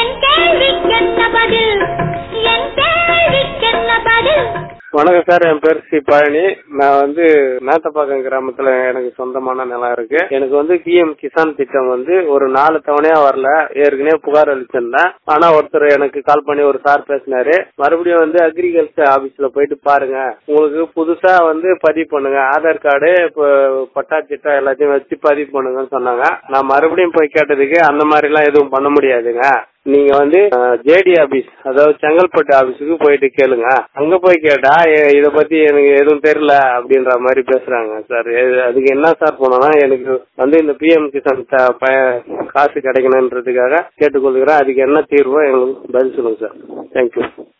என் கேள்விக்கென்ன பதில் என் கேள்விக்கென்ன பதில் வணக்கம் சார் என் பேர் சி பழனி நான் வந்து மேத்தப்பாக்கம் கிராமத்துல எனக்கு சொந்தமான நிலம் இருக்கு எனக்கு வந்து பிஎம் கிசான் திட்டம் வந்து ஒரு நாலு தவணையா வரல ஏற்கனவே புகார் அளிச்சிருந்தேன் ஆனா ஒருத்தர் எனக்கு கால் பண்ணி ஒரு சார் பேசினாரு மறுபடியும் வந்து அக்ரிகல்ச்சர் ஆபீஸ்ல போயிட்டு பாருங்க உங்களுக்கு புதுசா வந்து பதிவு பண்ணுங்க ஆதார் கார்டு பட்டா சிட்டா எல்லாத்தையும் வச்சு பதிவு பண்ணுங்கன்னு சொன்னாங்க நான் மறுபடியும் போய் கேட்டதுக்கு அந்த மாதிரி எல்லாம் எதுவும் பண்ண முடியாதுங்க நீங்க வந்து ஜேடி ஆபீஸ் அதாவது செங்கல்பட்டு ஆபீஸுக்கு போயிட்டு கேளுங்க அங்க போய் கேட்டா எ- இத பத்தி எனக்கு எதுவும் தெரியல அப்படின்ற மாதிரி பேசுறாங்க சார் எ- அதுக்கு என்ன சார் பண்ணணும்னா எனக்கு வந்து இந்த பிஎம் கிசான் த- ப- காசு கிடைக்கணுன்றதுக்காக கேட்டுக்கொள்கிறேன் அதுக்கு என்ன தீர்வோ எங்களுக்கு பதில் சொல்லுங்க சார் தேங்க்யூ